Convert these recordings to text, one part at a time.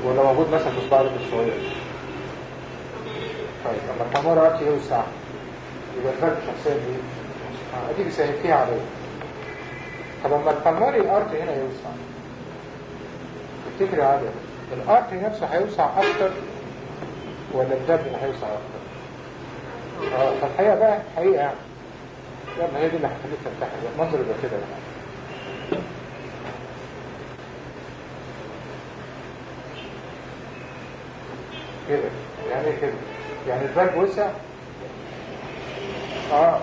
ولا موجود مثلا في صباع الرجل الصغير طيب لما الحمار ارتي يوسع يبقى الفرق الشخصيه دي اه اديك سهلتيها عليه طب اما البلماري الارتي هنا يوسع تفتكري عادي الارتي نفسه هيوسع اكتر ولا الدم اللي هيوسع اكتر اه فالحقيقه بقى حقيقه يعني يلا هي دي اللي هتخليك ترتاح المنظر يبقى كده بقى كده يعني ايه كده يعني الباب وسع اه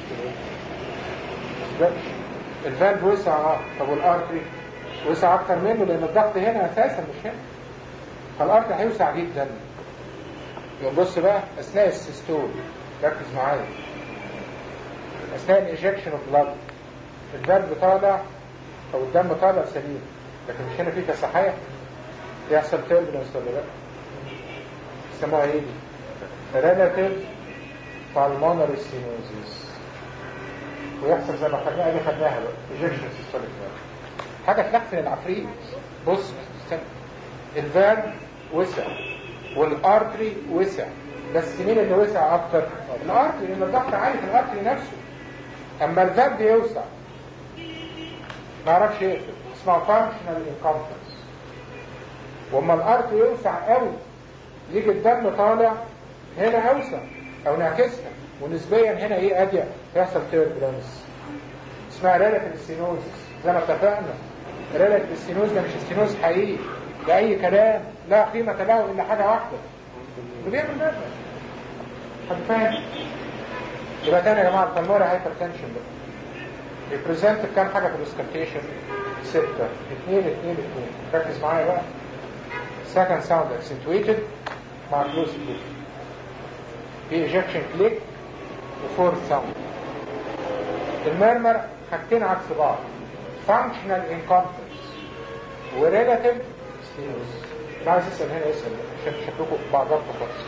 الباب- الباب وسع اه طب والارتري وسع اكتر منه لان الضغط هنا اساسا مش هنا فالارتري هيوسع جدا يبقى بص بقى اثناء السيستول ركز معايا اثناء الايجكشن اوف بلاد الباب طالع او الدم طالع سليم لكن مش هنا في كسحايه يحصل تيربلنس ولا لا يسموها ايه دي relative pulmonary stenosis ويحصل زي ما خدناها دي خدناها بقى ejection systolic valve حاجة تلخفن العفريت بص استنى الفالف وسع والارتري وسع بس مين اللي وسع اكتر الارتري لان الضغط عالي في الارتري نفسه اما الفالف يوسع ما يعرفش يقفل اسمها functional incompetence واما الارتري يوسع قوي يجي الدم طالع هنا اوسع او نعكسها ونسبيا هنا ايه اضيق يحصل تيربلنس اسمها ريلاتيف ستينوزس زي ما اتفقنا ريلاتيف ستينوز ده مش ستينوز حقيقي ده اي كلام لا قيمة له الا حاجة واحدة اللي بيعمل ده حد فاهم يبقى تاني يا جماعة البلموري هايبر تنشن بقى ريبريزنت بكام حاجة في الاسكالتيشن ستة اثنين اثنين اثنين ركز معايا بقى second sound accentuated مع close click في ejection click وفورث sound المرمر حاجتين عكس بعض functional incompetence وريلاتيف stenosis لا عايز اسال هنا اسال عشان شكلكم بعضكم خالص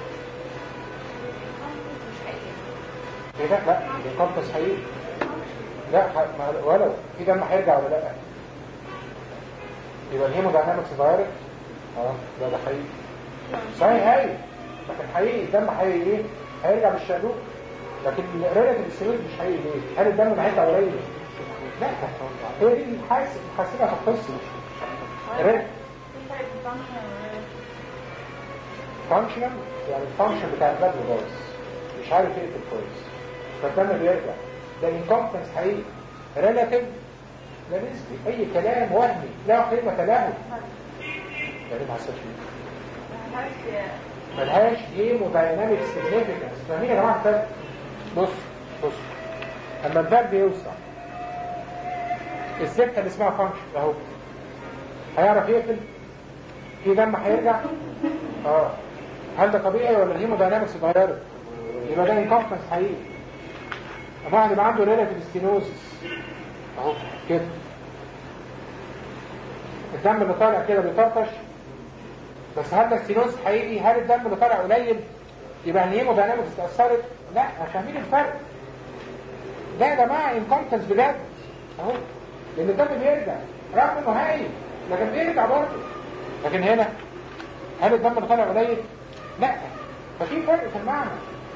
ايه ده لا الانكمبتنس حقيقي لا ح- ما- ولو في دم هيرجع ولا لا يبقى الهيموداينامكس اتغيرت اه ده ده حقيقي صحيح هاي لكن حقيقي الدم حقيقي ايه هيرجع بالشقلوب لكن الريلاتيف السيروز مش حقيقي ليه هل الدم اللي هيرجع قليل لا هي دي الحاسب حاسبها في القصه الريلاتيف فانكشنال يعني الفانكشن بتاع البلد بايظ مش عارف يقتل كويس فالدم بيرجع ده انكمبتنس حقيقي ريلاتيف ده نسبي اي كلام وهمي لا قيمه له يعني ما حصلش ملهاش هيمودايناميك سيجنيفيكانس فاهمين يا جماعه الفرق بص بص اما الباب بيوسع السكه اللي اسمها فانكشن اهو هيعرف يقفل في دم هيرجع اه هل ده طبيعي ولا الهيموداينامكس اتغيرت يبقى ده انكمبتنس حقيقي اما واحد يبقى عنده ريلاتيف ستينوزس اهو كده الدم اللي طالع كده بيطرطش بس هل ده ستينوز حقيقي هل الدم اللي طالع قليل يبقى الهيموداينامكس اتاثرت لا فاهمين الفرق ده يا جماعه انكمبتنس بجد اهو لان الدم بيرجع رغم انه هايل لكن بيرجع برضه لكن هنا هل الدم اللي طالع قليل لا ففي فرق في المعنى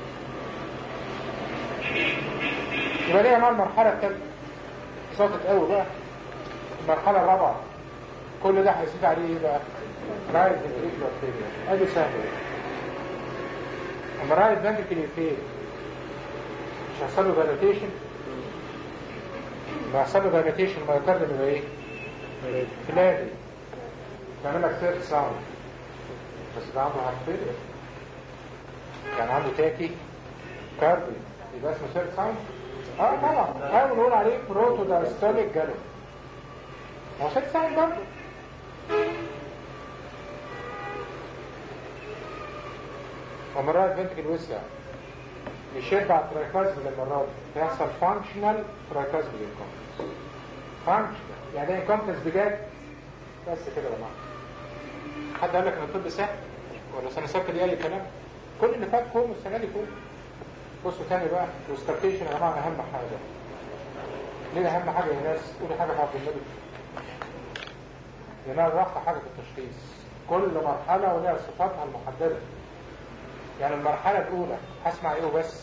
يبقى دي يا جماعه المرحله الثالثه صوتت قوي بقى المرحله الرابعه كل ده هيزيد عليه ايه بقى رايت فنتريكولار فيلير ادي سهل اما رايت فنتريكولار فيلير مش هيحصل له دايلاتيشن لما يحصل له دايلاتيشن المايوكارديوم يبقى ايه؟ فلادي تعمل لك ثيرد ساوند بس ده عنده هارت فيلير يعني عنده تاكي كارديو يبقى اسمه ثيرد ساوند اه طبعا حاول نقول عليه بروتو دايستوليك جالو ما هو ثيرد ساوند برضه ومرات بنتك الوسع مش يرجع ترايكازم للمرات دي بيحصل فانكشنال ترايكازم انكمبتنس فانكشنال يعني ده انكمبتنس بجد بس كده يا جماعه حد قال لك ان الطب سهل ولا سنه سته دي اي كلام كل اللي فات كوم السنه دي كوم بصوا تاني بقى والستارتيشن يا جماعه اهم حاجه ليه اهم حاجه يا ناس قولي حاجه في عبد النبي لانها الراحه حاجه في التشخيص كل مرحلة ولها صفاتها المحددة يعني المرحلة الأولى هسمع إيه وبس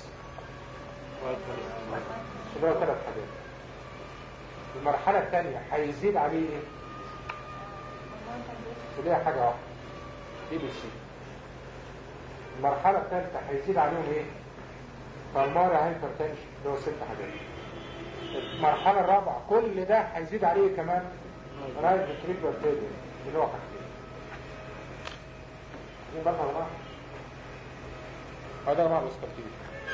اللي هو ثلاث حاجات المرحلة الثانية هيزيد عليه إيه؟ وليها حاجة واحدة دي بي سي المرحلة الثالثة هيزيد عليهم إيه؟ بالماري هايبرتنشن اللي هو ست حاجات المرحلة الرابعة كل ده هيزيد عليه كمان رايت فيتريكولار فيلير اللي هو حاجتين دي بقى يا جماعة هذا يا جماعة الاستراتيجي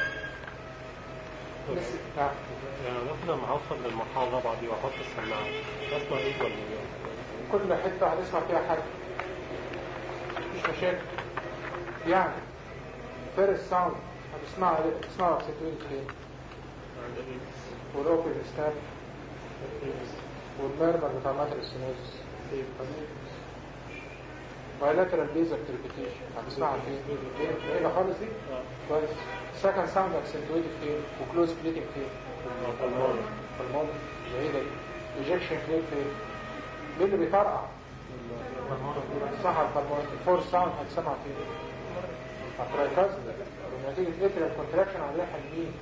بس نعم يعني ممكن لما اوصل للمرحله الرابعه دي واحط السماعه اسمع ايه ولا ايه؟ كل حتة هنسمع فيها حاجة مفيش مشاكل يعني فيرست ساوند هنسمعها هتسمعها بستوين فين والاوبن ستاب والمرمر بتاع ماتر السينوزس بايلاترال بيزر تريبيتيشن هتسمعها فين؟ ايه ايه خالص دي؟ كويس سكند ساوند اكسنتويتد فين؟ وكلوز بليتنج فين؟ في الماضي ايه ده؟ ايجكشن فين فين؟ مين اللي بيطرقع؟ صح الفرمون الفور ساوند هتسمع فين؟ الترايكاز نتيجة اتريال كونتراكشن على الريحة اليمين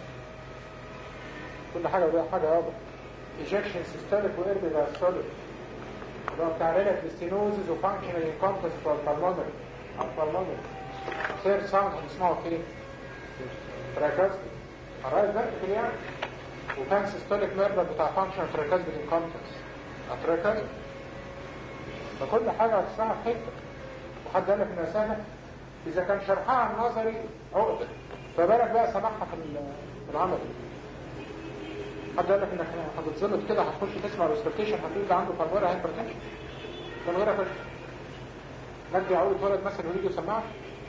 كل حاجة وليها حاجة واضحة ايجكشن سيستوليك واربي دايستوليك اللي هو بتاع ريلك ستينوزز وفانكشنال انكومبتنس بتوع البلمونري البلمونري سير ساوند هنسمعه فين؟ ترايكاز الرايت فيرتيكال يعني وكان سيستوليك ميربر بتاع فانكشنال ترايكاز انكومبتنس الترايكاز فكل حاجة هتسمعها في حتة وحد قال لك انها سهلة اذا كان شرحها عن نظري عقدة فبالك بقى سمعها في في العمل حد قال لك انك هتتظبط كده هتخش تسمع الاسترتيشن هتقول ده عنده فالمورا هايبرتنشن ده من غير فشل نجي عود اتولد مثلا ويجي يسمعها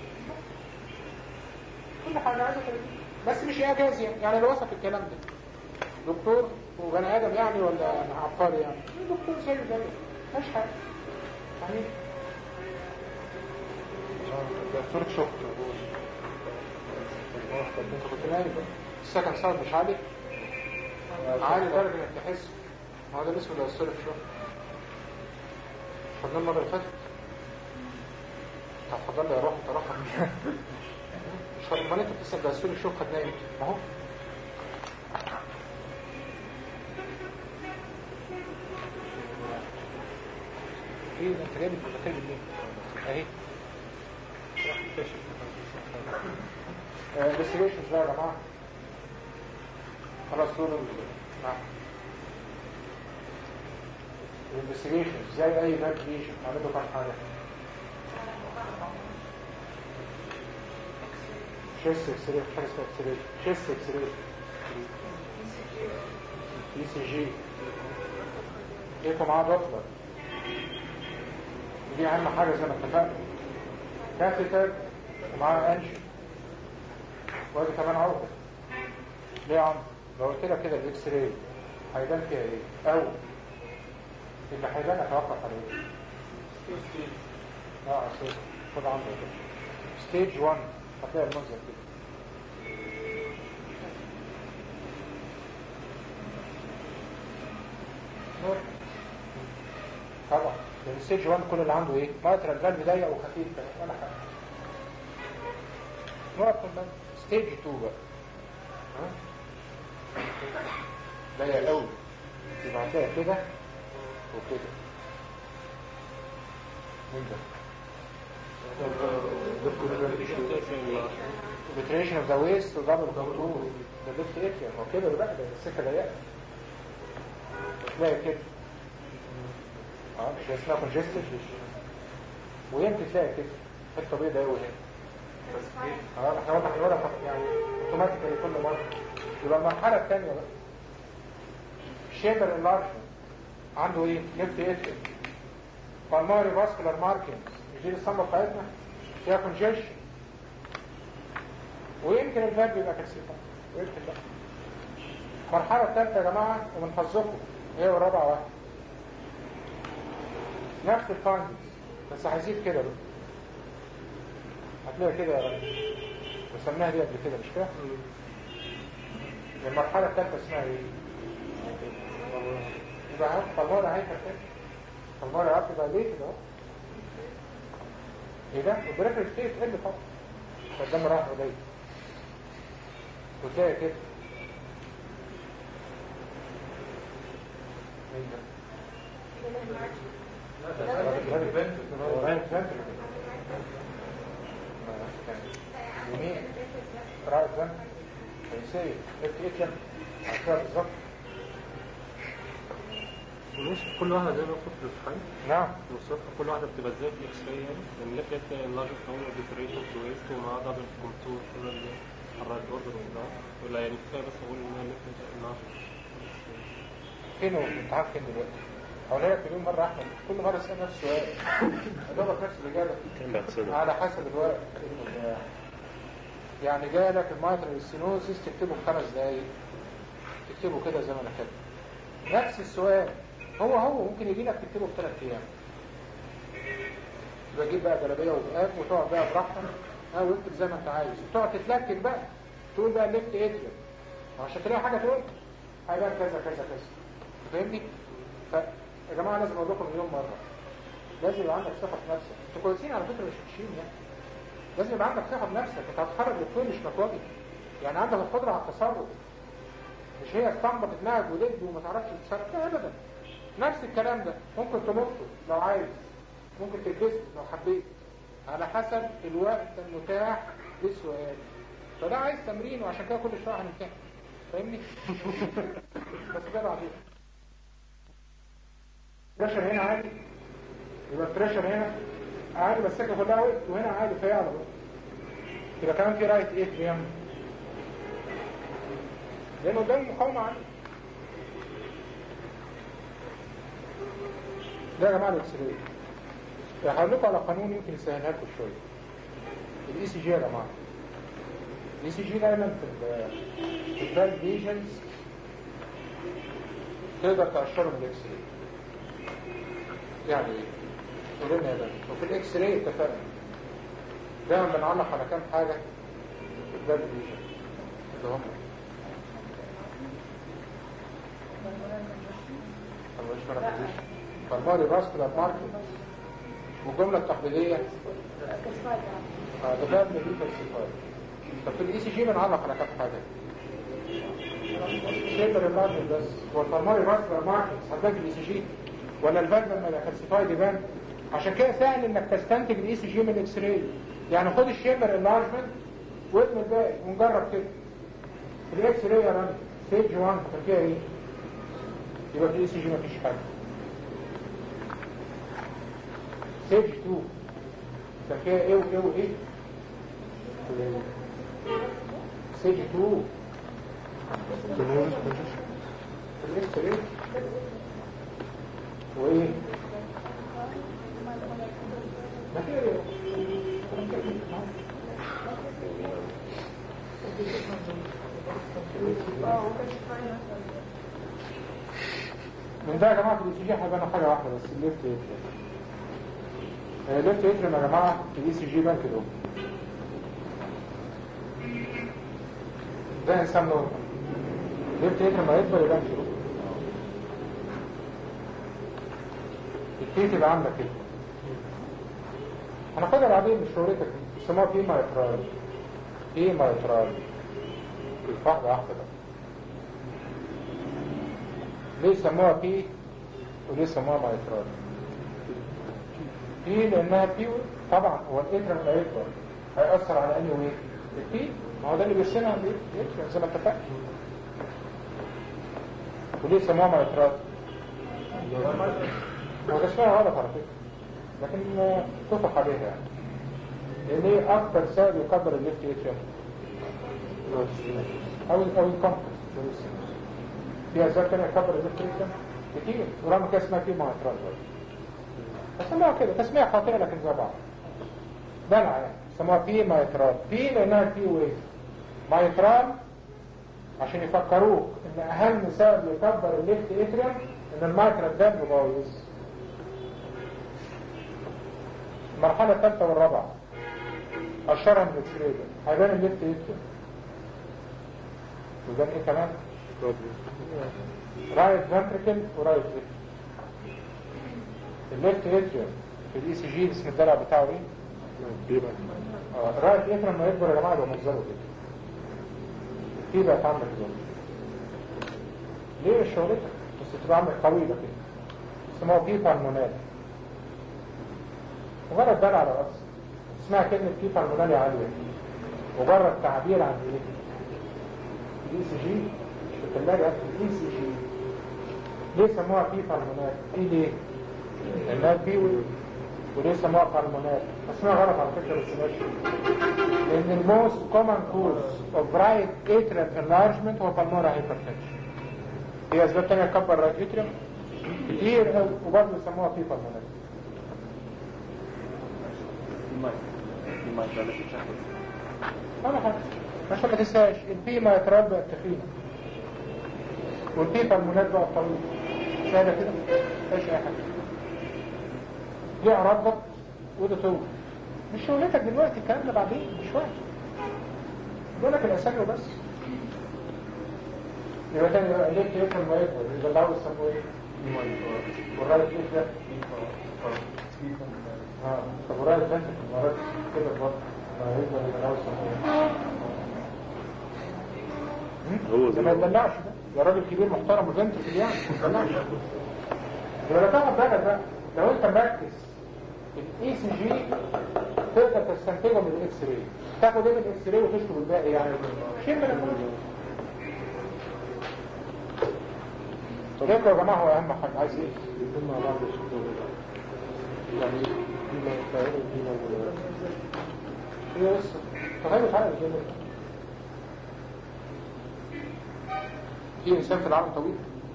كل حاجة عايزة كده بس مش اعجاز يعني يعني لو وصف الكلام ده دكتور وبني ادم يعني ولا عبقري يعني دكتور زيه زيه مش حاجة يعني دكتور شفت انت كنت نايم السكن صار مش عالي عالي لدرجة انك تحس ما هو ده اسمه دكتور شفت خدنا المرة اللي فاتت طب فضل لي اروح انت راح مش خد امال انت بتسال دكتور الشوف خدناه امتى ما هو ايه ده انت جايب المذاكره منين اهي انفستيجيشنز بقى يا جماعه خلاص دول نعم الانفستيجيشنز زي اي فاليديشن هنعمله كام حاجه شيست اكس راي حاجه اسمها اكس راي شيست اكس راي اي سي جي ايكو معاه دوبلر دي اهم حاجه زي ما اتفقنا كاثيتر ومعاه انشن وادي كمان عقده ليه يا عم لو قلت لك كده الاكس راي هيبان فيها ايه او اللي هيبان اتوقف على ايه اه اساسا خد عنده ستيج 1 هتلاقي المنظر كده طبعا لان ستيج 1 كل اللي عنده ايه ماترا القلب ضيق وخفيف كده ولا حاجه نقط من ستيج 2 بقى ها ضيق قوي يبقى هتلاقي كده وكده مين ده penetration of the waist وضرب الكنترول ده ليفت اتريا هو كده بقى ده السكه ضيقه تلاقي كده اه مش اسمها كونجستد ويمكن تلاقي كده حته بيضاء قوي هنا اه احنا واضح الورقه يعني اوتوماتيكالي كل مره يبقى المرحله الثانيه بقى شيمر انلارجمنت عنده ايه ليفت اتريا بالماري فاسكولار ماركينج مش دي الصمه بتاعتنا فيها كونجيشن ويمكن الفالف يبقى كالسيفون ويمكن لا المرحلة الثالثة يا جماعة ومن حظكم هي والرابعة واحد نفس الفايندز بس هيزيد كده بقى هتلاقي كده يا رب وسمناها دي قبل كده مش كده؟ المرحلة الثالثة اسمها ايه؟ يبقى عارف طلبارة هيك كده طلبارة عارف يبقى ليه كده ايه ده البريفرال ستيت تقل طبعا فالدم رايح قليل وتلاقي كده مين ده؟ يمين رايت ده هيسير لفت اتشن عشان بالظبط ونوصف كل واحدة زي ما نوصف في الامتحان نعم نوصفها كل واحدة بتبقى ازاي في الاكس راي يعني لان لك لك اللارج كون اوبريشن تو ويست ومع دبل كونتور الرايت اوردر وبتاع ولا يعني كفايه بس اقول ان هي لك اللارج فين هو الامتحان فين دلوقتي؟ هقولها لك اليوم مرة أحمد كل مرة اسأل نفس السؤال أدورك نفس الإجابة كان بعد سنة على حسب الوقت يعني جالك المايترال السينوسيس تكتبه في خمس دقايق تكتبه كده زي ما انا كاتب نفس السؤال هو هو ممكن يجي لك تكتبه في ثلاث ايام يبقى تجيب بقى جلابيه وبقاب وتقعد بقى براحتك ها واكتب زي ما انت عايز وتقعد تتلكك بقى تقول بقى ليفت ادريم عشان تلاقي حاجه تقول هيبان كذا كذا كذا فاهمني؟ فيا جماعه لازم اقول لكم مليون مره لازم يبقى عندك ثقه في نفسك انتوا كويسين على فكره مش وحشين يعني لازم يبقى عندك ثقه بنفسك انت هتتخرج دكتور مش مكواجي يعني عندك القدره على التصرف مش هي اسطمبة في دماغك ودب وما تعرفش تتصرف لا ابدا نفس الكلام ده ممكن تنطه لو عايز ممكن تلبسه لو حبيت على حسب الوقت المتاح للسؤال فده عايز تمرين وعشان كده كل شويه هنمتحن فاهمني بس ده بعدين بريشر هنا عالي يبقى البريشر هنا عالي بس السكه كلها وقت وهنا عالي فيعلى بقى يبقى كمان في رايت اتريم لانه ده المقاومه عاليه ده يا جماعه الاكس راي هقول لكم على قانون يمكن يسهلها لكم شويه الاي سي جي يا جماعه الاي سي جي دايما في ال في الفالف ليجنز تقدر تقشره من الاكس راي يعني ايه؟ قولوا لنا يا باشا وفي الاكس راي اتفقنا دايما بنعلق على كام حاجه في الفالف ليجن اللي هم فالماري فاسكولار ماركت والجملة التقليدية ده فهم دي فلسفات طب في الاي سي جي بنعلق على كام حاجة شيبر الماركت بس هو الفالماري فاسكولار ماركت هتلاقي الاي سي جي ولا الفالف لما يبقى فلسفاي يبان عشان كده سهل انك تستنتج الاي سي جي من الاكس راي يعني خد الشيبر انلارجمنت وارمي الباقي ونجرب كده الاكس راي يا رامي ستيج 1 كان فيها ايه؟ يبقى في الاي سي جي مفيش حاجه ستيج 2 كان فيها ايه وايه وايه؟ ستيج 2 في الاكس راي وايه؟ ما في ايه؟ من ده يا جماعة في الاي سي جي هيبان حاجة واحدة بس الليفت اتريم الليفت اتريم يا جماعة في الاي سي جي بان كده ده انسان نورمال الليفت اتريم ما يكبر يبان كده الكيس يبقى عندك كده هناخدها بعدين مش شغلتك دي يسموها في مايترال في مايترال واحدة واحدة بقى ليه سموها بي وليه سموها مايترال بي لانها بي طبعا هو الاتر لما يكبر هيأثر على انهي ويت البي ما هو ده اللي بيرسمها بيتر زي ما اتفقنا وليه سموها مايترال هو ده اسمها غلط على فكرة لكن اتفق عليها يعني لان هي اكتر سبب يكبر الليفت اتر او او الكومبلكس في اسباب تانية تكبر الليفت كتير ورغم كده اسمها في مايترال فسموها كده تسمية خاطئة لكن زي بعض دلع يعني سموها في مايترال في لانها في ويف مايترال عشان يفكروك ان اهم سبب يكبر الليفت اتريم ان المايترال ده بايظ المرحلة الثالثة والرابعة اشهرها من الاكسري ده هيبان الليفت اتريم وده ايه كمان رايت فنتريكل ورايت فيتريكل الليفت اتريوم في الاي سي جي اسم الدلع بتاعه ايه يبقى اه الرايت اتريم لما يكبر يا جماعه يبقى منظره كده في بقى تعمل كده ليه مش شغلتك بس تبقى عامل طويله كده اسمها كيف المنال مجرد دل على رأس اسمها كلمة كيف المنال عالية مجرد تعبير عن ايه الاي سي جي مش في الثلاجة الاي سي جي ليه سموها كيف المنال ايه ليه لانها بيوي وليه سموها بالمونات اسمها غلط على فكرة بس ماشي لان الموست كومن كوز اوف رايت اتريم انلارجمنت هو بالمونرا هايبرتنشن في اسباب تانية تكبر رايت اتريم كتير قوي وبرضه يسموها في بالمونات ولا حاجة عشان ما تنساش البي ما يتربى التخينة والبي بالمونات بقى الطويل سهلة كده مفيش اي حاجة دي عرضك وده طول مش شغلتك دلوقتي الكلام ده بعدين مش وقت بقول لك الاسامي وبس يبقى تاني بقى ليه يفهم ما يكبر يبقى العاوز يسموه ايه؟ والرايت ايه ده؟ اه طب والرايت ده المرات كده برضه ما يكبر يبقى العاوز يسموه ايه؟ هو ده ما يدلعش ده ده راجل كبير محترم وجنتل يعني ما يدلعش يبقى تاخد بالك بقى لو انت مركز الاي سي جي تقدر تستنتجه من الاكس راي تاخد ايه من الاكس راي وتشرب الباقي يعني شيء من الموضوع طب يا جماعه هو اهم حاجه عايز ايه يكون مع بعض الشغل يعني فيما يتعرض فيما هي بس تغير حاجه كده في انسان في العالم طويل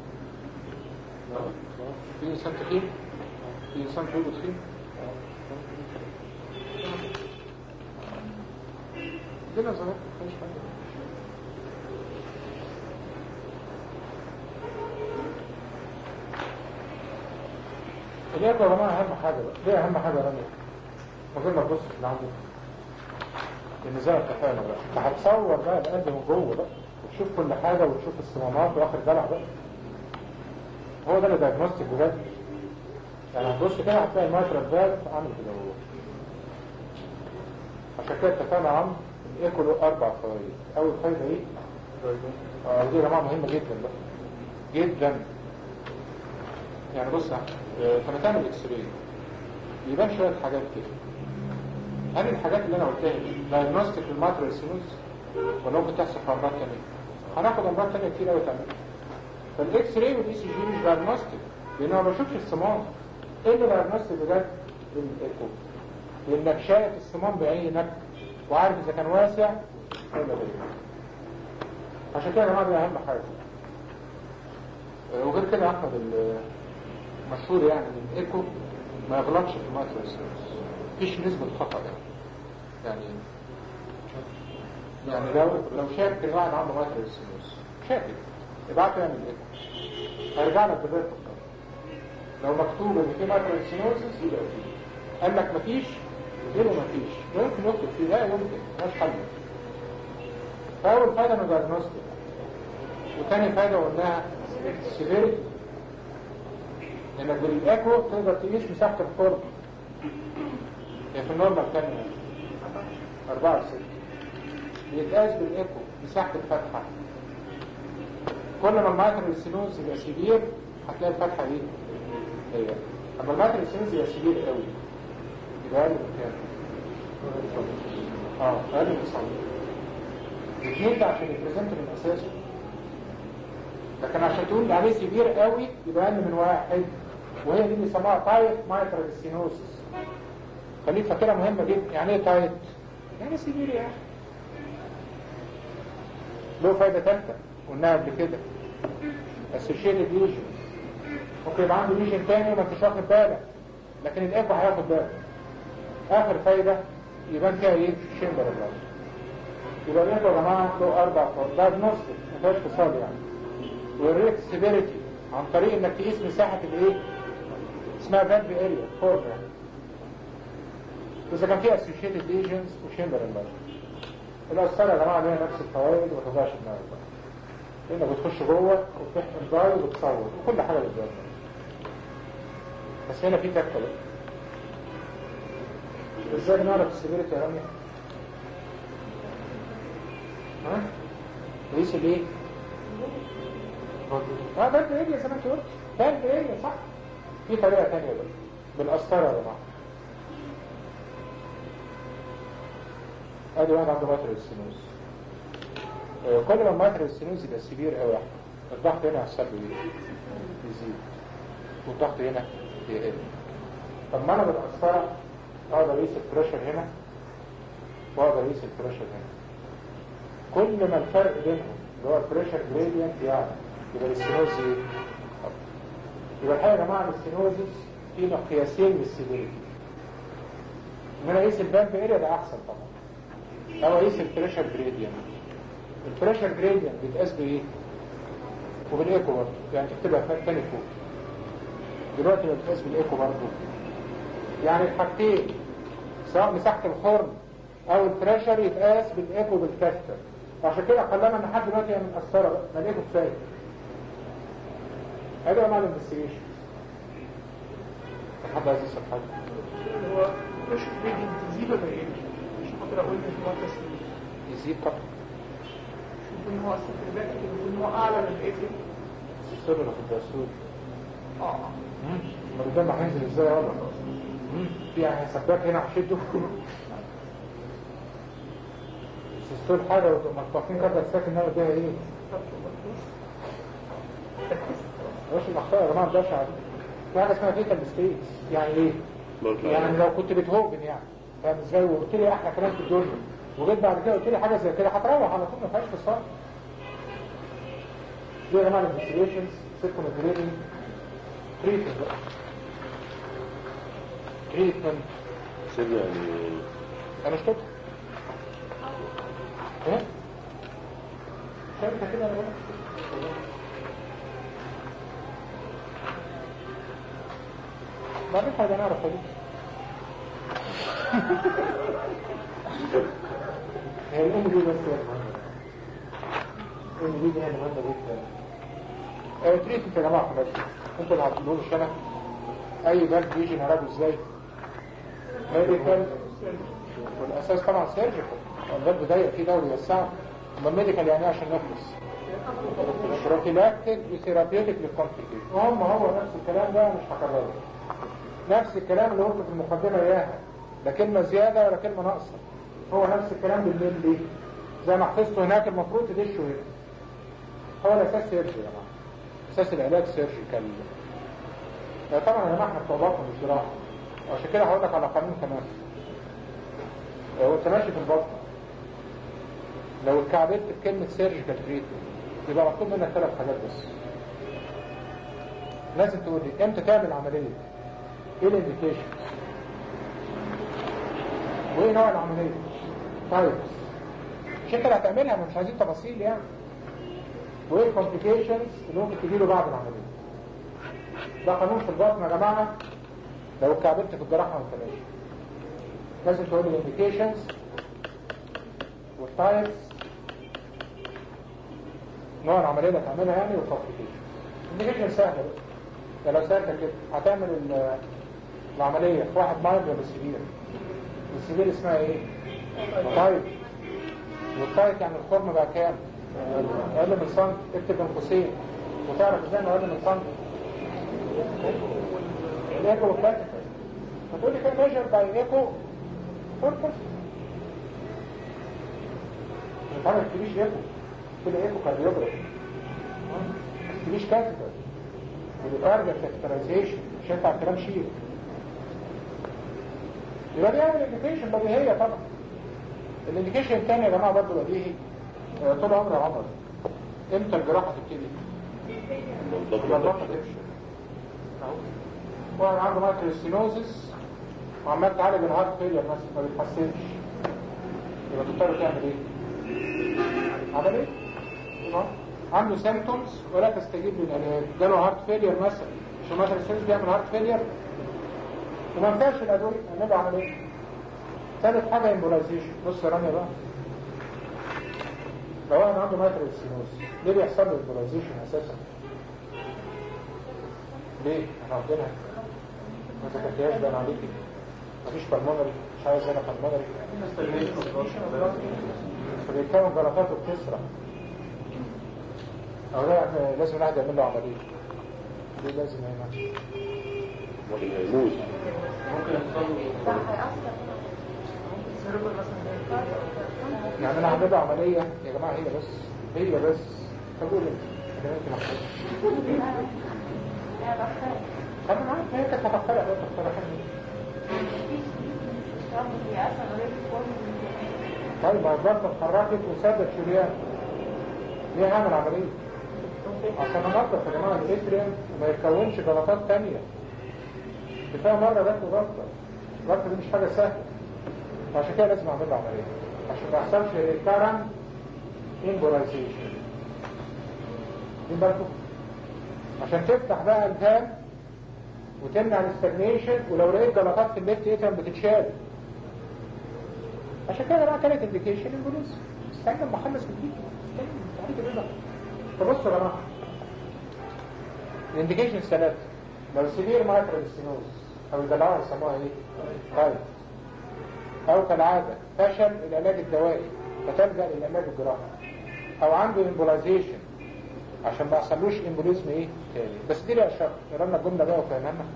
في انسان تخين في انسان طويل وتخين عندنا زمان مفيش حاجه الإيكو يا جماعة أهم حاجة بقى ليه أهم حاجة يا رامي؟ من غير ما تبص في اللي عندك لأن زي ما اتفقنا بقى أنت هتصور بقى القلب من جوه بقى وتشوف كل حاجة وتشوف الصمامات وآخر دلع بقى هو ده اللي دايجنوستيك بجد يعني هتبص كده هتلاقي المايترال فالف عامل كده هو عشان كده اتفقنا عن الإيكو له أربع فوائد أول فايدة إيه؟ اه دي يا جماعة مهمة جدا بقى جدا يعني بص آه، لما تعمل اكس راي يبان شوية حاجات كده هل الحاجات اللي انا قلتها دي دايجنوستيك للماتريال سينوز ولا ممكن تحصل في امراض تانية هناخد امراض تانية كتير قوي تعمل فالاكس راي والاي سي جي مش دايجنوستيك لان انا ما بشوفش الصمام ايه اللي دايجنوستيك بجد الايكو لانك شايف الصمام بعينك وعارف اذا كان واسع ولا ضيق عشان كده يا جماعه دي اهم حاجه آه، وغير كده يا احمد ال- مشهور يعني ان الايكو ما يغلطش في الماتريال سينوس مفيش نسبة خطأ يعني يعني لو لو شاك ان واحد عنده ماتريال سينوس شاكك ابعته يعمل ايكو هيرجع لك بالريت لو مكتوب ان في ماتريال سينوسس يبقى فيه قال لك مفيش غيره مفيش ممكن يكتب فيه لا يمكن مش حل فاول فايدة انه دايجنوستيك وتاني فايدة قلناها سيفيريتي لانك بالايكو تقدر تقيس مساحة الفرن هي في النورمال كام يعني؟ أربعة ستة بيتقاس بالايكو مساحة الفتحة كل ما الماتر السينوز يبقى كبير هتلاقي الفتحة دي هي اما الماتر السينوز يبقى كبير قوي يبقى اقل من كام؟ اه اقل من 900 الاثنين ده عشان يبريزنت من اساسه لكن عشان تقول عليه سيفير قوي يبقى اقل من واحد وهي دي اللي بيسموها تايت مايترال سينوسس خليك فاكرها مهمه جدا يعني ايه تايت يعني سيفير يعني له فايده ثالثه قلناها قبل كده اسوشيتد ليجن ممكن يبقى عنده ليجن تاني وما انتش واخد بالك لكن الايكو هياخد بالك اخر فايده يبان فيها ايه شيمبر الراس يبقى الايكو يا جماعه له اربع فايدات دايجنوستيك ما فيهاش فصال يعني والريت سيفيريتي عن طريق انك تقيس مساحة الايه اسمها فالف اريا فورم يعني اذا كان فيها اسوشيتد ليجنز وشيمبر المرض الأسطرة يا جماعة ليها نفس الفوائد وما توجعش دماغك بقى لانك بتخش جوه وبتحقن دراي وبتصور وكل حاجة بتجرب بس هنا في تكة بقى ازاي نعرف السيفيريتي يا رامي؟ ها؟ قيس الايه؟ اه بلد اريا زي ما انت قلت بلد اريا صح في طريقة تانية بقى بالقسطرة يا جماعة ادي واحد عنده ماتر السينوز آه، كل ما الماتر السينوز يبقى سيفير قوي الضغط هنا هيحصل له ايه؟ يزيد والضغط هنا يقل طب ما انا بالقسطرة اقدر اقيس البريشر هنا واقدر اقيس البريشر هنا كل ما الفرق بينهم اللي هو البريشر جريدينت يعني يبقى السينوز ايه؟ يبقى الحقيقة يا جماعة السينوزس في مقياسين للسيفيريتي ان انا اقيس البامب اريا ده احسن طبعا او اقيس البريشر جريدينت البريشر جريدينت بيتقاس بايه؟ وبالايكو برضه يعني تكتبها فات تاني فوق دلوقتي بتقاس بالايكو برضه يعني الحاجتين سواء مساحة الخرم او البريشر يتقاس بالايكو بالكاستر وعشان كده خلانا ان حد دلوقتي يعني مقصره بقى ما الايكو كفايه هذا يا معلم انفستيجيشن حد عايز يسال حاجه هو مش ريدنج تزيد ولا ايه؟ مش خاطر اقول ان هو تسليم يزيد طبعا شوف ان هو اصلا في الباك يكون ان هو اعلى من الايه السر اللي في الدرسول اه ما قدام هينزل ازاي والله في يعني سباك هنا هشده السور حاجه ومطفين كده الساكن انما ده ايه مش المخطئ يا جماعه ده شعر في حاجه اسمها فيتال ستيت يعني ايه يعني لو كنت بتهوجن يعني فاهم ازاي وقلت لي احلى كلام في الدنيا وجيت بعد كده قلت لي حاجه زي كده هتروح على طول ما فيهاش فصال دي يا جماعه الانفستيجيشنز سيركم جريدنج تريتمنت بقى تريتمنت سر يعني انا شطبت ايه شايفها كده انا بقول بعدين حاجه نعرف دي هي الام دي بس يا محمد الام دي دي هي مهمه جدا آه، تريتمنت يا جماعه خلاص انتوا اللي هتقولوا لي انا اي بلد بيجي نعرفه ازاي ميديكال والاساس طبعا سيرجيكال البلد ضيق فيه دوري يوسعه اما الميديكال يعني إيه عشان نخلص بروفيلاكتيك وثيرابيوتيك للكومبليكيشن هم هو نفس الكلام ده مش هكرره نفس الكلام اللي قلته في المقدمه اياها لا كلمه زياده ولا كلمه ناقصه هو نفس الكلام بالميل دي زي ما حفظته هناك المفروض تدشه هنا هو الاساس سيرجي يا جماعه اساس العلاج سيرجيكال لا طبعا يا جماعه احنا بتوع بطن مش جراحه عشان كده هقول لك على قانون كمان لو انت ماشي في البطن لو اتكعبلت بكلمه سيرجيكال تريتمنت يبقى مطلوب منك ثلاث حاجات بس لازم تقول لي امتى تعمل عمليه ايه الانديكيشن وايه نوع العمليه طيب مش انت اللي هتعملها ما مش عايزين تفاصيل يعني وايه الكومبليكيشنز اللي ممكن تجيله بعد العمليه ده قانون في البطن يا جماعه لو اتكعبلت في الجراحه وانت ماشي لازم تقول لي الانديكيشنز والتايبس نوع العمليه اللي هتعملها يعني والكومبليكيشن الانديكيشن سهله بقى ده لو سالتك كده هتعمل ال- العمليه في واحد مايلد ولا سيفير السيفير اسمها ايه؟ تايب والتايب يعني الخرم بقى كام؟ اقل من سنتي اكتب بين قوسين وتعرف ازاي انه اقل من سنتي الايكو والكاتيتر فتقول لي كده ميجر باي ايكو فوركس ما تكتبيش ايكو كده ايكو كارديوجرافي ما تكتبيش كاتيتر والارجع كاتيترايزيشن مش هينفع الكلام شيء يبقى دي يعني الانديكيشن بديهيه طبعا الانديكيشن الثاني يا جماعه برضه بديهي آه، طول عمري عمر امتى الجراحه تبتدي؟ لما الضغط تمشي اهو واحد عنده مايكروستينوزس وعمال تعالج الهارت فيلير مثلا ما بيتحسنش يبقى تضطر تعمل ايه؟ عمل ايه؟ أهو. عنده سيمتومز ولا تستجيب للعلاج جاله هارت فيلير مثلا عشان مايكروستينوزس بيعمل هارت فيلير وما ينفعش الادويه نعمل له عمليه ثالث حاجه امبولايزيشن بص يا رامي بقى لو واحد عنده مايكروستينوز ليه بيحصل له امبولايزيشن اساسا؟ ليه؟ احنا عندنا ما ذكرتهاش بقى عليكي مفيش بالمونري مش عايز انا بالمونري فبيتكون جلطات وبتسرع او لا إحنا لازم الواحد يعمل له عمليه دي لازم هنا ممكن هيموت يعني انا هعمل له عمليه يا جماعه هي بس هي بس تقول انت انا ممكن احصل طب انا عارف هي كانت هتخترع بقى تخترع حاجه طيب ما الضغط اتحركت وسابت شريان ليه هعمل عمليه عشان انضف يا جماعه الاتريم وما يتكونش جلطات تانية كفايه مره جات له ضغطه الضغطه دي مش حاجه سهله وعشان كده لازم اعمل له عمليه عشان ما يحصلش ريكارن امبولايزيشن دي بالكم عشان تفتح بقى الفان وتمنع الاستجنيشن ولو لقيت جلطات في الليفت اترم بتتشال عشان كده بقى كانت انديكيشن البوليس استنى اما اخلص من دي استنى تعالي كده فبصوا يا جماعه الانديكيشن ثلاثه لو سيفير مايكرو ستينوز او الجماعه يسموها ايه؟ رايت او كالعاده فشل العلاج الدوائي فتلجا للعلاج الجراحي او عنده امبولايزيشن عشان ما يحصلوش امبوليزم ايه تاني بس دي ليها شرط قررنا الجمله بقى وفهمنا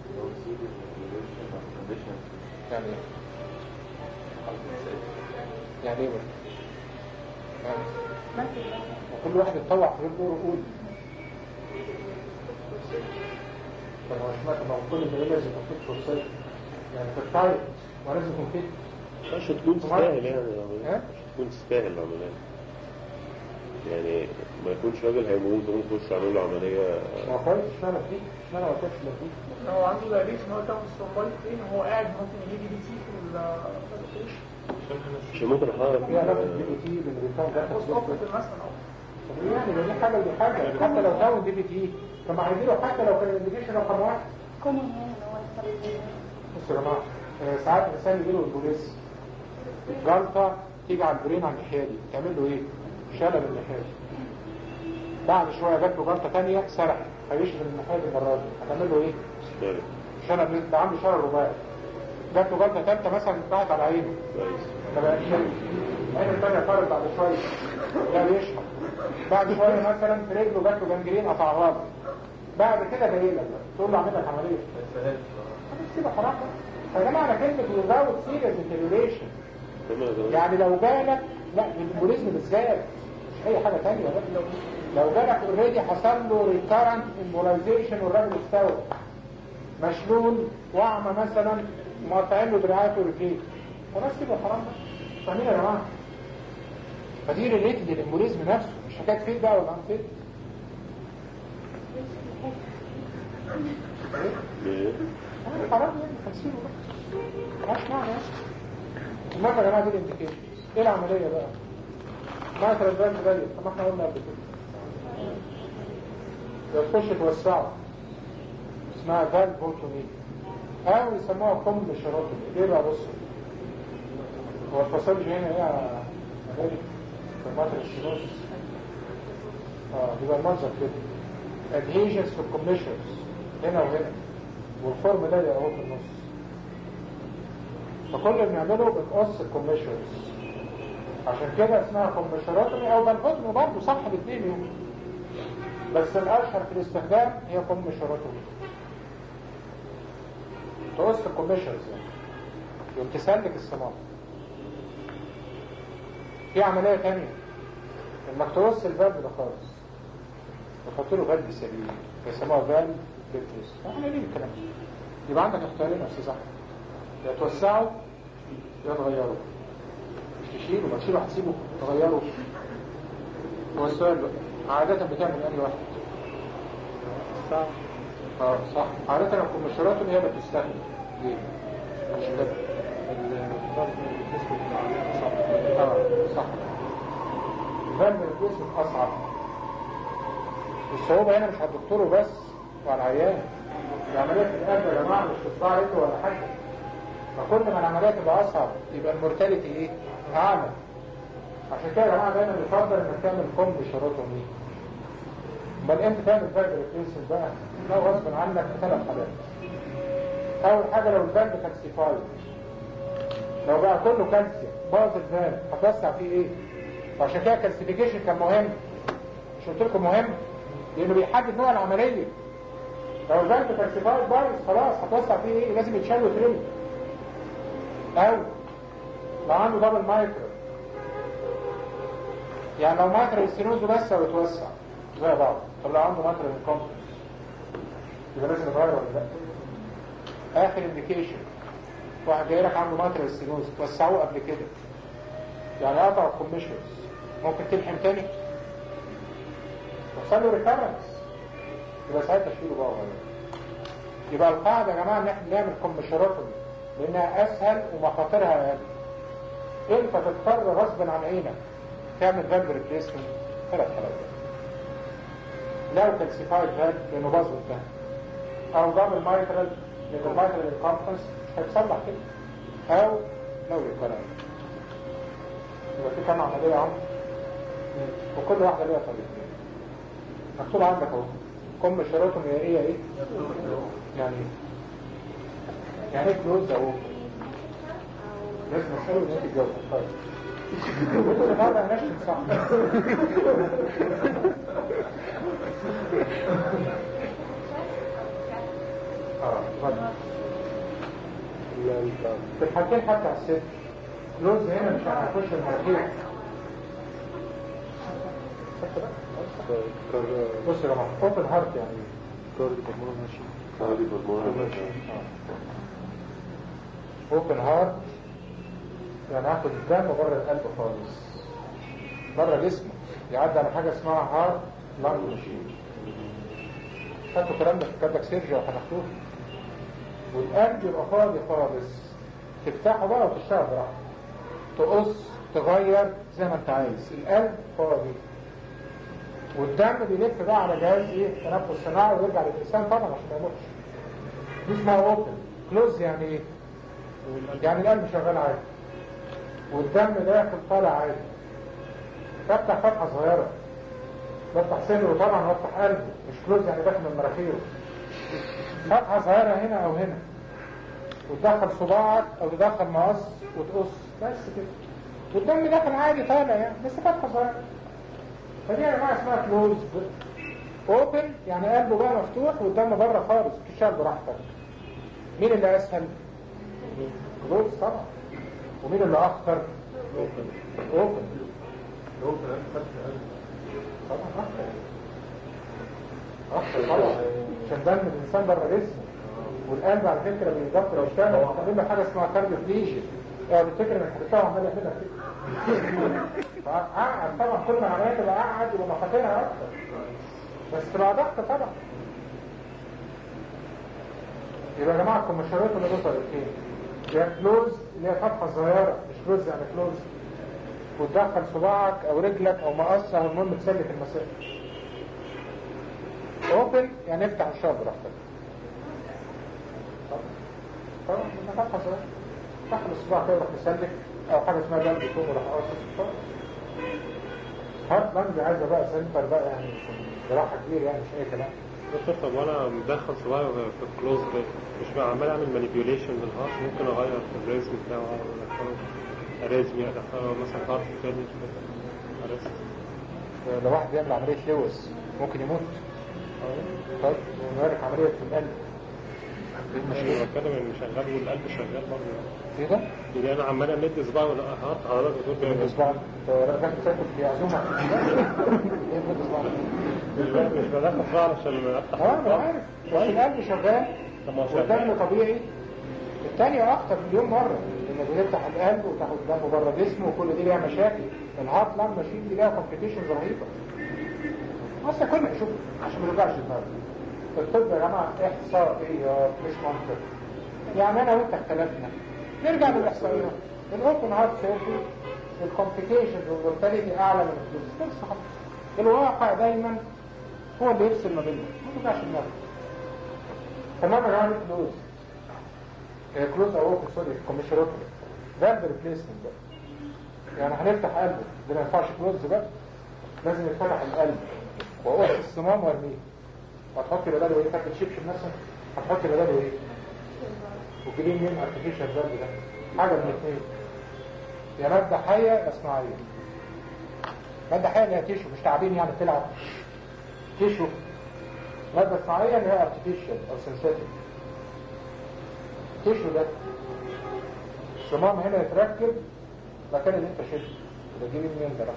يعني ايه يعني ايه بقى؟ يعني وكل واحد يتطوع في غير دوره يقول طب هو مش معنى ما هو كل ده لازم يكون فيه فرصه يعني في التايت ولازم يكون فيه مش هتكون تستاهل يعني ها؟ مش هتكون تستاهل العملية يعني ما يكونش راجل هيموت وممكن يخش يعمل له عملية ما هو كويس اشمعنى فيه اشمعنى ما كانش لا فيه لو عنده دايريش ان هو يكون سترومبايت فين هو قاعد ممكن يجي دي سي في الفلتريشن مش ممكن احرك في علاقه بي بي تي بين الريتاون ده بص اوبريتور مثلا اهو طب إيه يعني ده دي حاجه ودي حاجه حتى لو كون دي بي تي طب ما هيجيله حتى لو كان الانديكيشن رقم واحد بصوا يا جماعه آه، ساعات الانسان يجيله البوليس جلطه تيجي على البرين على الناحيه دي تعمل له ايه؟ شلل الناحيه دي بعد شويه جات له جلطه ثانيه سرح هيشرب الناحيه دي المره دي هتعمل له ايه؟ بالك شلل ده عنده شلل رباعي جات له جلطه ثالثه مثلا راحت على عينه كويس ما بقاش شايف عين الثانيه فرد بعد شويه لا بيشرب بعد شويه مثلا في رجله جات له جنجرين قطعها له بعد كده جاي لك بقى تقول له اعمل لك عمليه سيبها حرام بقى. يا جماعه انا كلمه without serious deterioration تمام يعني لو جالك لا الامبوليزم بالذات مش اي حاجه ثانيه بقى لو جالك اوريدي حصل له ريكارنت امبولايزيشن والراجل استوى مشلول واعمى مثلا ومقطعين له دراعاته ورجليه خلاص كده حرام بقى فاهمين يا جماعه فدي ريليتد للامبوليزم نفسه مش حكايه فيد بقى ولا عن فيد ايه؟ ليه؟ آه، حرام يعني 50 وربع مش معنى يعني المهم يا جماعه دي الانديكيشن ايه العمليه بقى؟ مايكرو البراند غالية طب ما احنا قلنا قبل كده لو تخش توسعه اسمها فال بولتومي او يسموها كم شراطي ليه بقى بصوا هو الباساج هنا ايه يا غالي في الماتر الشنوس اه يبقى المنظر كده adhesions في الكوميشنز هنا وهنا والفورم ده يبقى اهو في النص فكل اللي بنعمله بنقص الكوميشنز عشان كده اسمها كوميشناتومي او بنقطمي برضه صح الاثنين يعني بس الاشهر في الاستخدام هي كوميشناتومي تقص الكوميشنز يعني يقوم تسلك الصمام في عملية تانية انك تقص الفالف ده خالص تحط له فالف سليم يسموها فالف بيتريس احنا ليه الكلام ده يبقى عندك اختيارين يا استاذ احمد يا توسعه يا تغيره مش تشيله ما تشيله هتسيبه تغيره هو السؤال بقى عادة بتعمل انهي واحد صح اه صح عادة الكمبيوترات هي اللي بتستخدم ليه؟ مش ده الفرق بالنسبة للعملية صح اه صح الفهم الجسم اصعب الصعوبة هنا مش على الدكتور وبس وعلى العيان العملية في القلب يا جماعة مش تطلع انت ولا حاجة فكل ما العملية تبقى أصعب يبقى المورتاليتي إيه؟ أعلى عشان كده يا جماعة دايما يفضل إنك تعمل كوم بشروطهم أمال إمتى تعمل فالف ريبليسمنت بقى؟ لو غصب عنك في ثلاث حالات أول حاجة لو الفالف كالسيفايد لو بقى كله كالسيوم باظ الفالف هتوسع فيه ايه وعشان كده كالسيفيكيشن كان مهم مش قلت لكم مهم لانه بيحدد نوع العمليه لو الفالف كالسيفايد بايظ خلاص هتوسع فيه ايه لازم يتشال ويترمي او لو عنده دبل مايكرو يعني لو مايكرو السينوز بس او يتوسع زي بعض طب لو عنده مايكرو انكمبتنس يبقى لازم يتغير ولا لا اخر انديكيشن واحد جاي لك عنده مايكرو السينوز توسعوه قبل كده يعني قطع الكوميشنز ممكن تلحم تاني يحصل له ريكارنس يبقى ساعتها تشيله بقى وغيره يبقى القاعدة يا جماعة ان احنا نعمل كوميشناتومي لانها اسهل ومخاطرها اقل انت تضطر غصبا عن عينك تعمل فالف ريبليسمنت ثلاث حالات لو كالسيفايد فالف لانه باظ قدام او دبل مايترال لان المايترال انكمبتنس مش هيتصلح كده او لو ريكارنس يبقى في كام عملية عمر وكل واحدة ليها طريقتين مكتوب عندك اهو كم شروطهم هي ايه ايه يعني ايه يعني ايه كلوز اهو لازم اسأله ان انت تتجوز طيب وانتوا اللي ما بقناش صح اه اتفضل. في الحالتين حتى على الست كلوز هنا مش هنخش المراكيب بص يا جماعه اوبن هارت يعني ايه؟ هذه مضمونة اوبن هارت يعني اخد الدم بره القلب خالص بره جسمه يعدي على حاجه اسمها هارت لانج ماشين خدتوا الكلام ده في كاتبك سيرجي وهناخدوه والقلب يبقى فاضي خالص تفتحه بقى وتشتغل براحتك تقص تغير زي ما انت عايز القلب فاضي والدم بيلف بقى على جهاز ايه تنفس صناعي ويرجع للانسان طبعا عشان ما يموتش دي اسمها اوبن كلوز يعني ايه يعني القلب شغال عادي والدم داخل طالع عادي بفتح فتحه صغيره بفتح صدره طبعا وافتح قلبه مش كلوز يعني داخل من مناخيره فتحه صغيره هنا او هنا وتدخل صباعك او تدخل مقص وتقص بس كده والدم داخل عادي طالع يعني بس فتحه صغيره فدي يا جماعه اسمها كلوز اوبن يعني قلبه بقى مفتوح والدم بره خالص تشتغل براحتك مين اللي اسهل كلوز طبعا ومين اللي اخطر اوبن طبعا اخطر اخطر طبعا عشان دم الانسان بره جسمه والقلب على فكره بيضغط لو اشتغل بيعمل له حاجه اسمها كارديو فليجن اه بتفتكر انك حدثها وعمال يعملها كده فقعد طبعا كل ما العمليه تبقى قعد يبقى مخاطرها اكتر بس تبقى ضغط طبعا يبقى يا جماعه الكمشرات اللي دول طريقتين يا كلوز اللي هي فتحه صغيره مش كلوز يعني كلوز وتدخل صباعك او رجلك او مقص او المهم تسلك المسافه اوبن يعني افتح الشاب براحتك طبعا طبعا فتحه صغيره دخل الصباع كده وراح مسلك او حاجه اسمها جنب فوق وراح قاصص هات لانج عايزه بقى سنتر بقى يعني جراحه كبير يعني مش اي كلام دكتور طب وانا مدخل صباعي في الكلوز ده مش بقى عمال اعمل مانيبيوليشن للهارت ممكن اغير في الريزم بتاعه ادخله اريزمي ادخله مثلا هارت تاني اريزم لو واحد بيعمل عمليه لويس ممكن يموت طيب ونورك عمليه في القلب ايه انا المشكله بتكلم ان شغال والقلب شغال برضه ايه ده؟ يعني انا عمال امد صباعي ولا هارت حضرتك بتقول بيعمل بالنسبه رجعت تاكل في عزومه ايه ده بالنسبه مش مش بدخل صباعي علشان لما افتح اه انا عارف بس القلب شغال طب ما هو والدم شغال طبيعي الثانية أكتر مليون مرة لأنك بتفتح القلب وتاخد دم بره جسمه وكل دي ليها مشاكل الهارت لام ماشين دي ليها كومبليكيشنز رهيبة أصلا كنا نشوف عشان ما نرجعش دماغنا الطب يا جماعة إحصائيات مش منطق يعني أنا وأنت اختلفنا نرجع للإحصائيات الأوبن هارت سيرجري الكومبليكيشنز والمورتاليتي أعلى من الفلوس بس خلاص الواقع دايما هو اللي يفصل ما بيننا ما ترجعش دماغنا تمام يا جماعة الفلوس كلوز او اوبن سوري كوميشنوتري فالف ريبليسمنت بقى يعني هنفتح قلبه ده ما ينفعش كلوز بقى لازم يتفتح القلب واقص الصمام وارميه هتحط بداله ايه فاكر شبشب مثلا هتحط بداله ايه وجرين مين ارتفيشال فالف ده حاجه من الاثنين يا مادة حية يا صناعية مادة حية اللي هي تيشو مش تعبين يعني بتلعب تيشو مادة صناعية اللي هي artificial أو synthetic تيشو ده الصمام هنا يتركب مكان اللي انت شلته ده جيبي منين ده بقى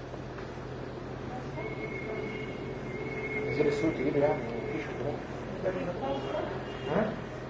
نزل السوق تجيبه يعني تيشو كده ها؟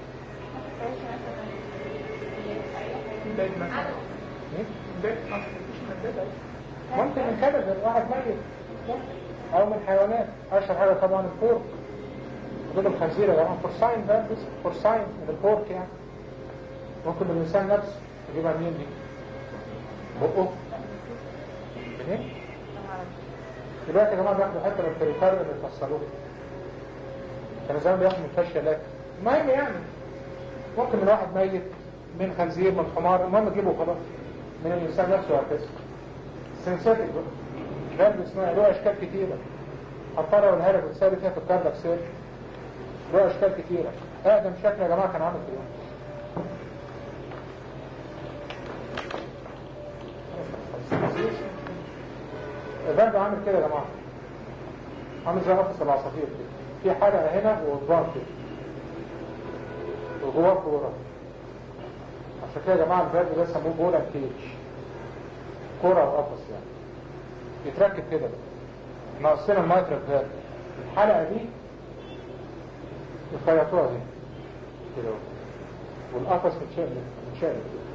بداية مثلا إيه؟ بداية أصل مفيش مادة ممكن من كندا واحد ميت ممكن. او من حيوانات اشهر حاجه طبعا البورك دول الخنزير يا جماعه فورساين ده فورساين من البورك يعني ممكن من الانسان نفسه تجيبها منين دي؟ بقه منين؟ دلوقتي يا جماعه بياخدوا حته من التريتار اللي بيفصلوه كانوا زمان بياخدوا من فشة لكن المهم يعني ممكن من واحد ميت من خنزير من حمار المهم تجيبه خلاص من الانسان نفسه وهكذا سنساتيك بقى ده اسمها له اشكال كتيرة هضطر اقولها لك وتسالي فيها في الكاردك سيرش له اشكال كتيرة اقدم شكل يا جماعه كان عامل كده البرد عامل كده يا جماعه عامل زي نفس العصافير كده في حلقه هنا وقضبان كده وجواه كوره عشان كده يا جماعه البرد ده سموه بولا كيج كوره وقفص يعني يتركب كده بقى ناقصنا المايترال فالف الحلقه دي الخياطوها دي كده اهو. والقفص متشال متشال كده.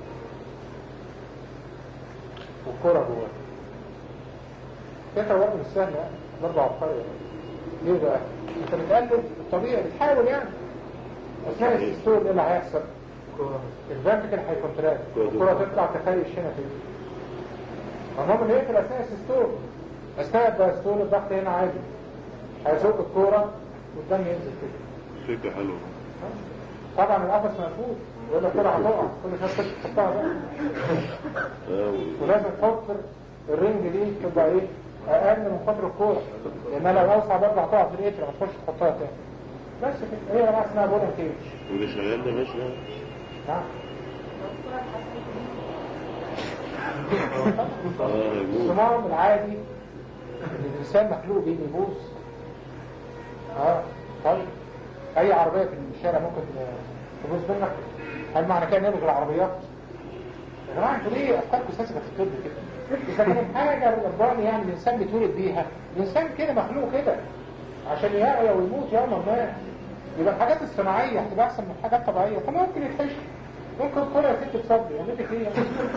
والكوره جواه فكره برضه مش سهله يعني برضه عبقري يعني. ليه بقى؟ انت بتقلب الطبيعي بتحاول يعني اثناء السيستول ايه اللي هيحصل؟ الفانتكل هيكونتراكت الكوره تطلع تخيش هنا كده المهم اللي يقفل اثناء السيستول اثناء الدايستول الضغط هنا عادي هيزق الكوره والدم ينزل كده فكرة حلوة طبعا القفص مقفول ويقول لك كده هتقع كل شويه تخش تحطها بقى اه ولازم تحط الرنج دي تبقى ايه اقل من قطر الكوره لانها لو اوسع برضه هتقع في الاتر ما تخش تحطها تاني بس كده هي يا جماعه اسمها بولن كيج واللي شغال ده ماشي يعني نعم اه هيموت الصمام العادي اللي الانسان مخلوق بيه بيبوظ اه طيب اي عربيه في الشارع ممكن تبوظ منك هل معنى كده نلغي العربيات يا جماعه انتوا ليه افكاركم ساذجه في الطب كده اذا كان حاجه رباني يعني الانسان بيتولد بيها الانسان كده مخلوق كده عشان يحيا ويموت يوما ما يبقى الحاجات الصناعيه هتبقى احسن من الحاجات الطبيعيه فممكن يتحشي ممكن كل ست تصلي يعني لك ايه يعني؟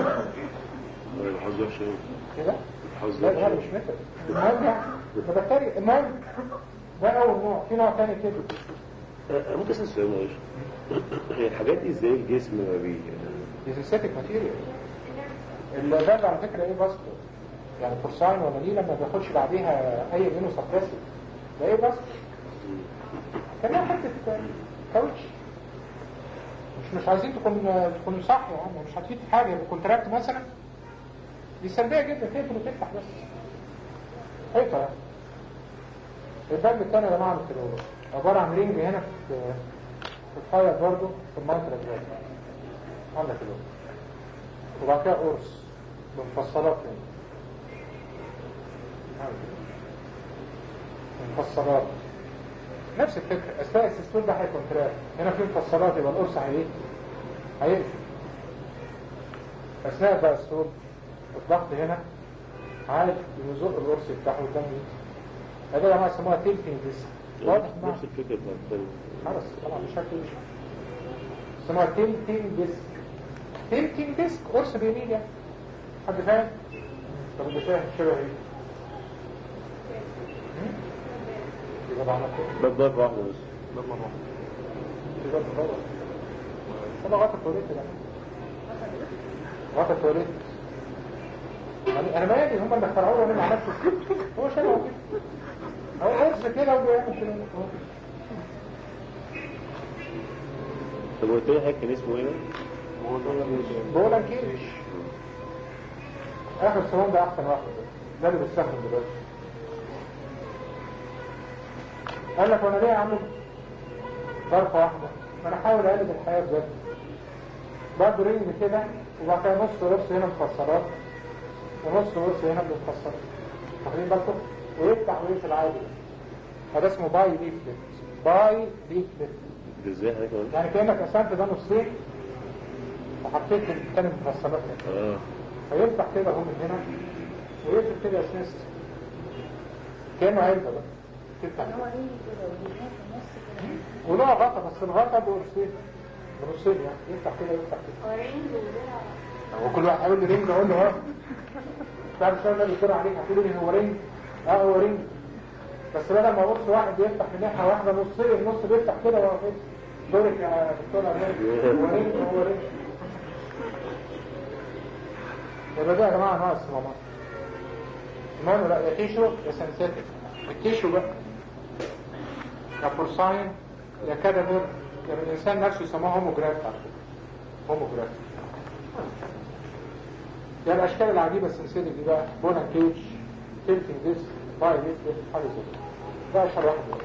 الحظ وحش أوي. كده الحظ لا وحش ده أوي. مش مثل المهم يعني ده بكتيريا المهم ده اول نوع في نوع تاني كده آه، ممكن اسال سؤال معلش هي الحاجات دي ازاي الجسم ما بي دي سينثيتك ماتيريال الباب على فكره ايه باسكو يعني فرساين ولا نيلة ما بياخدش بعديها اي منه سبريسيف ده ايه باسكو كانها حته كاوتش مش مش عايزين تكون تكون صح يعني مش هتفيد في حاجه كونتراكت مثلا دي سلبيه جدا تقفل وتفتح بس حيطه يعني الباب الثاني يا جماعه مثل هو عباره عن رينج هنا في في الحيط برضه في المنطقه دي عندك كده وبعد كده قرص بمفصلات يعني عندك كده. مفصلات نفس الفكرة أثناء السيستول ده هيكونتراكت هنا في مفصلات يبقى القرص هي هيقفل أثناء بقى السول الضغط هنا عارف يزق القرص يفتحه والدم ينزل هذا يا جماعة يسموها تيلتنج ديسك واضح معاك نفس الفكرة بتاعت التاني خلاص طبعا بشكل اسمها تيلتنج ديسك تيلتنج ديسك قرص بيميل يعني حد فاهم؟ طب اللي فاهم شبه ايه؟ هم؟ يبقى بعمل كده باب ضربة واحدة بس ده مرة واحدة. يبقى بتدور انا غطى التواليت ده غطى التواليت يعني انا مالي هم اللي اخترعوه وانا ما عملتش هو شبهه كده هو قرص كده وبيعمل كده هو كده. طب قلت لي حاجة كان اسمه ايه ده؟ بقول كيرش اخر صالون ده احسن واحد ده اللي بيستخدم دلوقتي قال لك وانا ليه اعمل ضربه واحده ما انا احاول اقلب الحياه بجد برضه رينج كده وبعد كده نص ورص هنا مفصلات ونص ورص هنا مفصلات واخدين بالكم ويفتح ويقفل عادي هذا اسمه باي ليفلت باي ليفلت ده ازاي حضرتك قلت؟ يعني كأنك قسمت ده نصين وحطيت الثاني مفصلات هنا اه فيفتح كده اهو من هنا ويقفل كده اساس كأنه علبة بقى تفتح هو ليه كده وليه في النص كده وله غطا بس الغطا بقرصين بنصين يعني يفتح كده يفتح كده ورينج وده هو كل واحد هيقول لي رينج اقول له اه تعرف الشغل ده بيصير عليك هتقول لي هو رينج اه هو رينج بس بدل ما قرص واحد يفتح من ناحيه واحده نصين النص بيفتح كده وهو كده دورك يا دكتور أمير. هو رينج هو رينج يبقى ده يا جماعه ناقص الصمامات المهم لا يا تيشو يا سنسيتك التيشو بقى يا بورساين يا كادافير يعني الانسان نفسه يسموه هوموجراف على فكره هوموجراف يعني الاشكال العجيبه السنسيتك دي بقى بونا كيج تيلتنج ديس باي ليفت حاجه زي كده ده اشهر واحد منهم.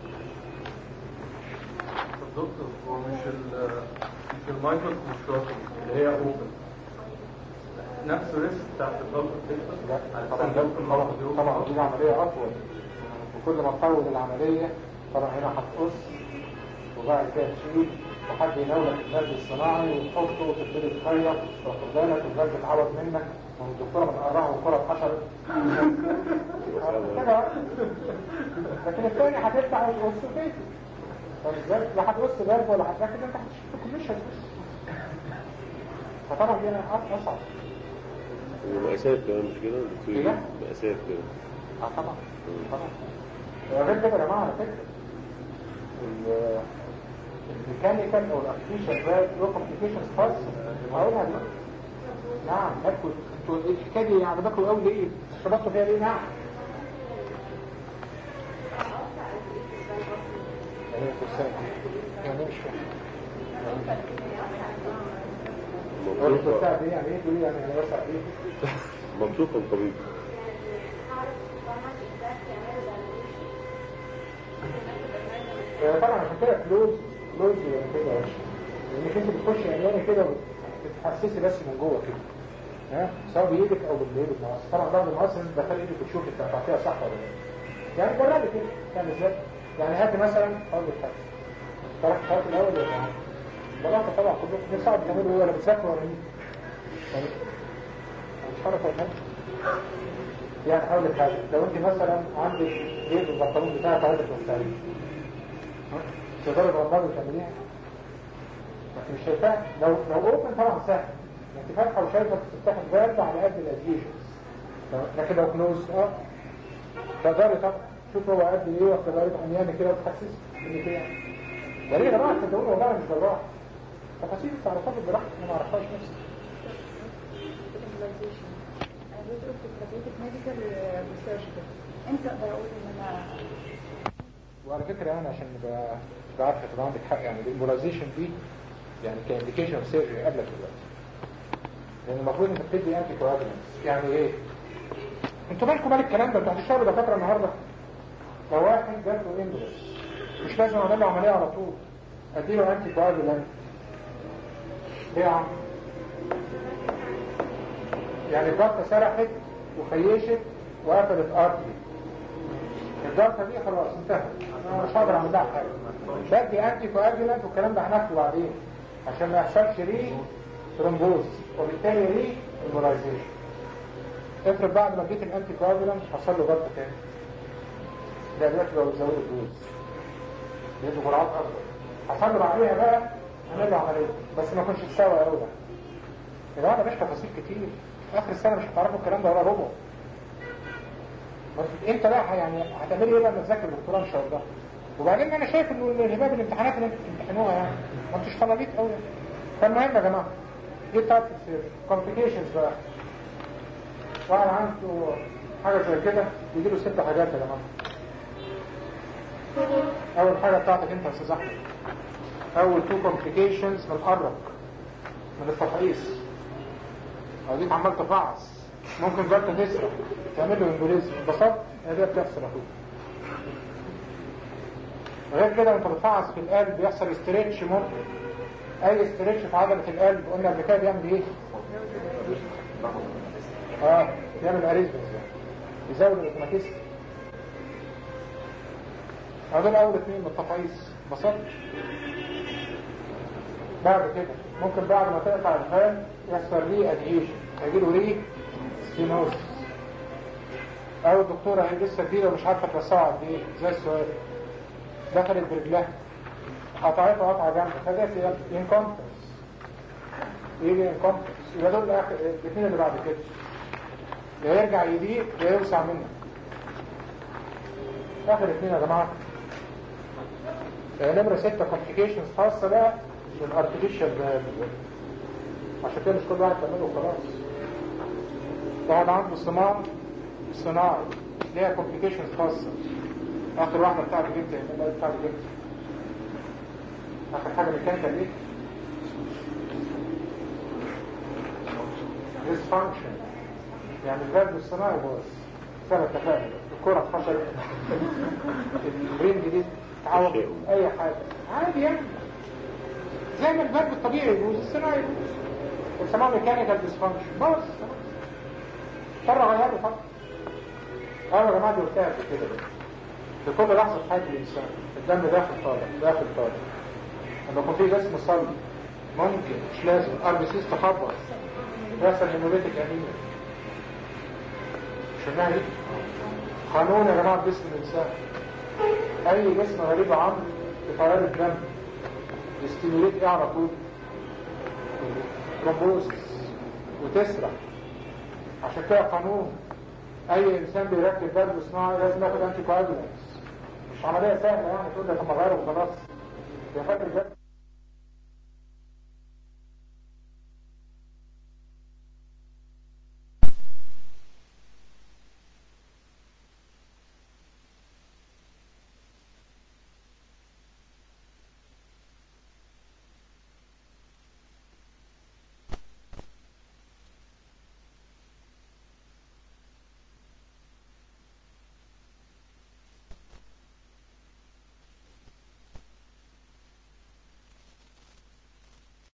دكتور هو مش ال مش المايكرو كونستراكشن اللي هي اوبن نفس الريسك بتاعت الضغط لا بتكتر طبعا ده طبعا طبعا دي عمليه اطول وكل ما تطول العمليه طبعا هنا هتقص وبعد كده تشيل وحد يناولك الغاز الصناعي وتحطه وتبتدي تخيط واخد بالك والغاز بيتعوض منك والدكتوره بتقرعه وكره اتحشرت كده لكن الثاني هتفتح وتقص فيه فازاي لا هتقص باب ولا هتركب انت هتشوف مش هتقص فطبعا دي أص- اصعب ومقاسات كمان مش كده؟ كده؟ دكتور مقاسات كده اه طبعا طبعا غير كده يا جماعه على فكره ال- الميكانيكال او الابلكيشن ده له كومبليكيشنز خاصه هقولها دي نعم هاتوا انتوا إيه الحكايه دي عجبكم قوي ليه؟ ارتبطتوا فيها ليه؟ نعم يعني إيه فرسان؟ يعني إيه مش فاهم هو مبسوط الفرسان دي يعني ايه؟ تقول لي يعني انا واسع ايه؟ مبسوط الطبيب آه، طبعا عشان كده كلوز كلوز يعني كده وحش لانك انت بتخش عياني كده وتتحسسي بس من جوه كده ها سواء بايدك او بالايد المقص طبعا بعد المقص انت دخل ايدك وتشوف انت هتعطيها صح ولا لا يعني جربي كده يعني ازاي يعني هات مثلا اقول لك حاجه تعرف تحط الاول ولا لا بلاطه طبعا كلكم ده صعب تعملوا ايه ولا بتذاكروا ولا ايه يعني مش عارف ولا إيه؟ يعني اقول لك حاجه لو انت مثلا عندك جيب البنطلون بتاعك عايزك توسعيه تقدري تغمضي وتعمليها لكن مش شايفاها لو لو اوبن طبعا سهل انت فاتحه وشايفه تفتح الباب على قد الاديشنز لكن لو كلوز اه تقدري طبعا شوف هو قد ايه وتقدري تعمليها كده وتحسسي ان كده يا ريت يا جماعه تصدقوني والله أنا مش جراح تفاصيل تعرفها بالجراحه انا ما اعرفهاش نفسي جزء في التربيتك ميديكال وسيرجيكال امتى اقدر اقول ان انا وعلى فكره يعني عشان نبقى تبقى عارفه تبقى عندك حق يعني الامبولايزيشن دي يعني كانديكيشن اوف سيرجري قبلك دلوقتي لان المفروض انك تدي انتي كواجولانتس يعني ايه؟ انتوا مالكم مال الكلام ده انتوا هتشتغلوا دكاتره النهارده لو واحد جات له امبولس مش لازم اعمل له عمليه على طول اديله انتي كواجولانت ليه يا عم؟ يعني الضغطه سرحت وخيشت وقفلت ارضي الضغطه دي خلاص انتهت انا مش هقدر اعمل لها حاجه بدي انتي كواجولانت والكلام ده هناخده بعدين عشان ما يحصلش ري ترومبوز وبالتالي ري امبولايزيشن افرض بعد ما اديت الانتي كواجولانت حصل له ضغط تاني ده دلوقتي بقى بيزود الدوز بيدوا جرعات اكبر حصل له بعديها بقى عمل له عمليه بس ما كنتش تساوي قوي بقى يبقى ده مش تفاصيل كتير اخر السنه مش هتعرفوا الكلام ده ولا ربع بس انت بقى يعني هتعملي ايه لما تذاكر الدكتوراه ان شاء الله وبعدين انا شايف انه الهباب الامتحانات اللي انتوا بتمتحنوها يعني ما انتوش طلبيت قوي فالمهم يا جماعه ايه تايب كومبليكيشنز بقى واحد عنده حاجه زي كده يجي له ست حاجات يا جماعه اول حاجه بتاعتك انت يا استاذ احمد اول تو كومبليكيشنز من الارق من التفعيص او دي عمال تفعص ممكن جلطه تسرق تعمل له امبوليزم ببساطه هي دي بتحصل اهو غير كده وانت بتفعص في القلب بيحصل استريتش ممكن اي استريتش في عضله القلب قلنا قبل كده بيعمل ايه اه يعمل اريزمز يزود الاوتوماتيست هذول اول اثنين بالتقايس بسيط بعد كده ممكن بعد ما تقطع الفان يحصل ري اديشن هيجيله ري ستينوز او الدكتوره هي لسه جديده ومش عارفه توسعها قد ايه زي السؤال دخلت برجلها قطعته قطعه جامده فجأة انكمبتنس يجي انكمبتنس يبقى دول الاخر الاثنين اللي بعد كده يا يرجع يضيق يا يوسع منه اخر اثنين يا جماعه آه، نمرة ستة complications خاصة بقى بالارتفيشال عشان كده مش كل واحد تعمله وخلاص طبعا عنده صناعة صناعة ليها complications خاصة اخر واحدة بتاعت جبت يعني بتاعت جبت اخر حاجة ميكانيكال ايه dysfunction يعني الفالف الصناعي باظ سنة تفاهم الكرة اتفشلت الرينج دي تعوض اي حاجة عادي يعني زي ما الفالف الطبيعي يبوظ الصناعي يبوظ بيسموها ميكانيكال ديسفانكشن باظ اضطر اغيره طبعا انا يا جماعه دي قلتها قبل كده في كل لحظه في حياه الانسان الدم داخل طالع داخل طالع لما يكون في جسم صلب ممكن مش لازم ار بي سيس تخبط يحصل هيموليتيك انيميا شفناها دي قانون يا جماعه جسم الانسان اي جسم غريب عنه في قرار الدم يستيموليت ايه على طول ترومبوزس وتسرع عشان كده قانون اي انسان بيركب فالف صناعي لازم ياخد انتي كواجولانس مش عمليه سهله يعني تقول لك اما غيره وخلاص يا فاكر ده